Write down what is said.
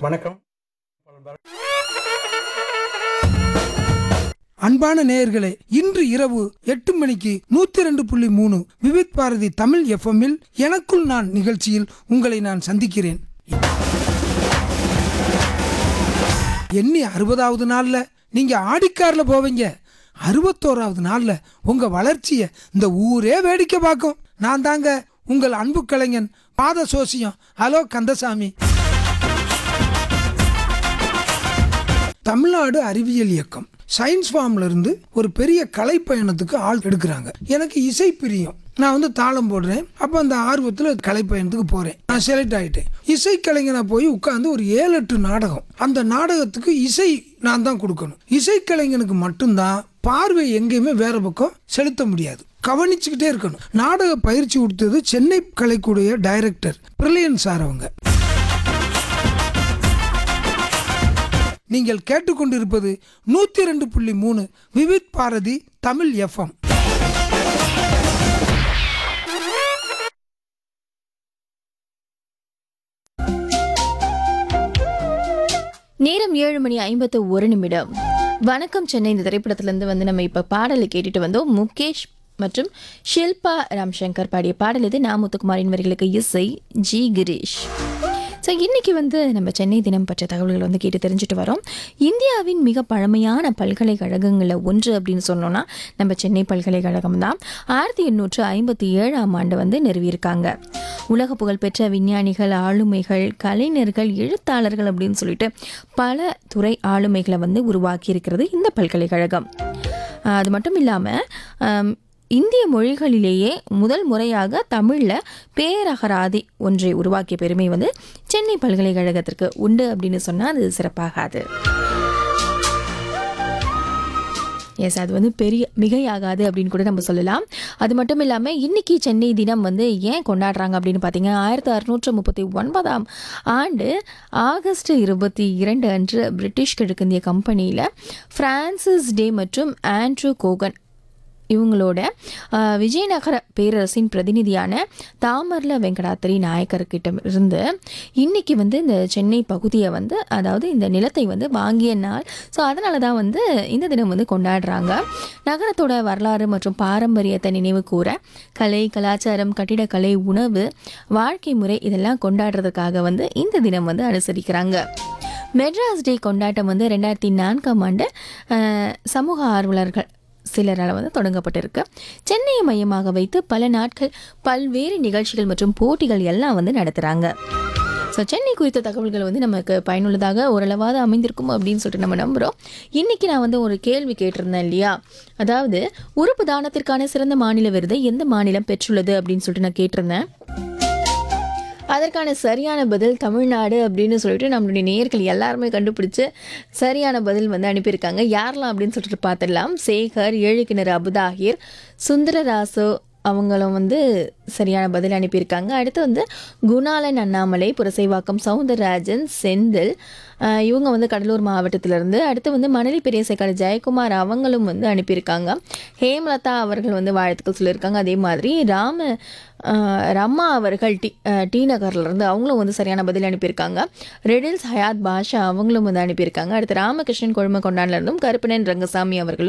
வணக்கம் அன்பான நேயர்களே இன்று இரவு எட்டு மணிக்கு நூத்தி ரெண்டு புள்ளி மூணு விவித் பாரதி தமிழ் எஃப்எம்மில் எனக்குள் நான் நிகழ்ச்சியில் உங்களை நான் சந்திக்கிறேன் எண்ணி அறுபதாவது நாள்ல நீங்க ஆடிக்கார்ல போவீங்க அறுபத்தோராவது நாள்ல உங்க வளர்ச்சியை இந்த ஊரே வேடிக்கை பார்க்கும் நான் தாங்க உங்கள் அன்பு கலைஞன் பாத சோசியம் ஹலோ கந்தசாமி தமிழ்நாடு அறிவியல் இயக்கம் சயின்ஸ் ஃபார்ம்ல இருந்து ஒரு பெரிய கலை பயணத்துக்கு ஆள் எடுக்கிறாங்க எனக்கு இசை பிரியம் நான் வந்து தாளம் போடுறேன் அப்போ அந்த ஆர்வத்தில் கலை பயணத்துக்கு போகிறேன் நான் செலக்ட் ஆகிட்டேன் இசை கலைஞனா போய் உட்காந்து ஒரு ஏழு எட்டு நாடகம் அந்த நாடகத்துக்கு இசை நான் தான் கொடுக்கணும் இசை கலைஞனுக்கு மட்டும்தான் பார்வை எங்கேயுமே வேற பக்கம் செலுத்த முடியாது கவனிச்சுக்கிட்டே இருக்கணும் நாடக பயிற்சி கொடுத்தது சென்னை கலைக்கூடிய டைரக்டர் பிரில்லியன் சார் அவங்க நீங்கள் கேட்டுக்கொண்டிருப்பது நூத்தி ரெண்டு புள்ளி மூணு விவித் பாரதி தமிழ் எஃப்எம் நேரம் ஏழு மணி ஐம்பத்து ஒரு நிமிடம் வணக்கம் சென்னை இந்த திரைப்படத்திலிருந்து வந்து நம்ம இப்போ பாடலை கேட்டுட்டு வந்தோம் முகேஷ் மற்றும் ஷில்பா ராம்சங்கர் பாடிய பாடல் இது நா முத்துக்குமாரின் வரிகளுக்கு இசை ஜி கிரீஷ் ஸோ இன்னைக்கு வந்து நம்ம சென்னை தினம் பற்றிய தகவல்கள் வந்து கேட்டு தெரிஞ்சுட்டு வரோம் இந்தியாவின் மிக பழமையான பல்கலைக்கழகங்களில் ஒன்று அப்படின்னு சொன்னோன்னா நம்ம சென்னை பல்கலைக்கழகம் தான் ஆயிரத்தி எண்ணூற்று ஐம்பத்தி ஏழாம் ஆண்டு வந்து நிறுவியிருக்காங்க உலக புகழ்பெற்ற விஞ்ஞானிகள் ஆளுமைகள் கலைஞர்கள் எழுத்தாளர்கள் அப்படின்னு சொல்லிட்டு பல துறை ஆளுமைகளை வந்து உருவாக்கி இருக்கிறது இந்த பல்கலைக்கழகம் ஆஹ் அது மட்டும் இல்லாமல் இந்திய மொழிகளிலேயே முதல் முறையாக தமிழில் பேரகராதி ஒன்றை உருவாக்கிய பெருமை வந்து சென்னை பல்கலைக்கழகத்திற்கு உண்டு அப்படின்னு சொன்னால் அது சிறப்பாகாது எஸ் அது வந்து பெரிய மிகையாகாது அப்படின்னு கூட நம்ம சொல்லலாம் அது மட்டும் இல்லாமல் இன்னைக்கு சென்னை தினம் வந்து ஏன் கொண்டாடுறாங்க அப்படின்னு பார்த்தீங்க ஆயிரத்தி அறுநூற்று முப்பத்தி ஒன்பதாம் ஆண்டு ஆகஸ்ட் இருபத்தி இரண்டு அன்று பிரிட்டிஷ் கிழக்கிந்திய கம்பெனியில் பிரான்சிஸ் டே மற்றும் ஆண்ட்ரூ கோகன் இவங்களோட ஆஹ், விஜயநகர பேரரசின் பிரதிநிதியான தாமர்ல வெங்கடாத்திரி நாயக்கர்கிட்ட இருந்து இன்னைக்கு வந்து இந்த சென்னை பகுதியை வந்து அதாவது இந்த நிலத்தை வந்து வாங்கிய நாள் ஸோ அதனால தான் வந்து இந்த தினம் வந்து கொண்டாடுறாங்க நகரத்தோட வரலாறு மற்றும் பாரம்பரியத்தை நினைவு கூற கலை கலாச்சாரம் கட்டிடக்கலை உணவு வாழ்க்கை முறை இதெல்லாம் கொண்டாடுறதுக்காக வந்து இந்த தினம் வந்து அனுசரிக்கிறாங்க மெட்ராஸ் டே கொண்டாட்டம் வந்து ரெண்டாயிரத்தி நான்காம் ஆண்டு ஆஹ், சமூக ஆர்வலர்கள் சிலரால் வந்து தொடங்கப்பட்டிருக்கு சென்னையை மையமாக வைத்து பல நாட்கள் பல்வேறு நிகழ்ச்சிகள் மற்றும் போட்டிகள் எல்லாம் வந்து நடத்துகிறாங்க ஸோ சென்னை குறித்த தகவல்கள் வந்து நமக்கு பயனுள்ளதாக ஓரளவாவது அமைந்திருக்கும் அப்படின்னு சொல்லிட்டு நம்ம நம்புகிறோம் இன்றைக்கி நான் வந்து ஒரு கேள்வி கேட்டிருந்தேன் இல்லையா அதாவது உறுப்பு தானத்திற்கான சிறந்த மாநில விருதை எந்த மாநிலம் பெற்றுள்ளது அப்படின்னு சொல்லிட்டு நான் கேட்டிருந்தேன் அதற்கான சரியான பதில் தமிழ்நாடு அப்படின்னு சொல்லிட்டு நம்மளுடைய நேயர்கள் எல்லாருமே கண்டுபிடிச்சு சரியான பதில் வந்து அனுப்பியிருக்காங்க யாரெல்லாம் அப்படின்னு சொல்லிட்டு பார்த்துடலாம் சேகர் ஏழுக்கிணறு அபுதாகிர் சுந்தரராசு அவங்களும் வந்து சரியான பதில் அனுப்பியிருக்காங்க அடுத்து வந்து குணாலன் அண்ணாமலை புரசைவாக்கம் சவுந்தரராஜன் செந்தில் ஆஹ் இவங்க வந்து கடலூர் மாவட்டத்திலிருந்து அடுத்து வந்து மணலி பெரியசைக்காடு ஜெயக்குமார் அவங்களும் வந்து அனுப்பியிருக்காங்க ஹேமலதா அவர்கள் வந்து வாழ்த்துக்கள் சொல்லியிருக்காங்க அதே மாதிரி ராம ஆஹ் ரம்மா அவர்கள் டி ஆஹ் டி நகர்லேருந்து அவங்களும் வந்து சரியான பதில் அனுப்பியிருக்காங்க ரெடில்ஸ் ஹயாத் பாஷா அவங்களும் வந்து அனுப்பியிருக்காங்க அடுத்து ராமகிருஷ்ணன் கொழும கொண்டான்லேருந்தும் கருப்பனன் ரங்கசாமி அவர்களும்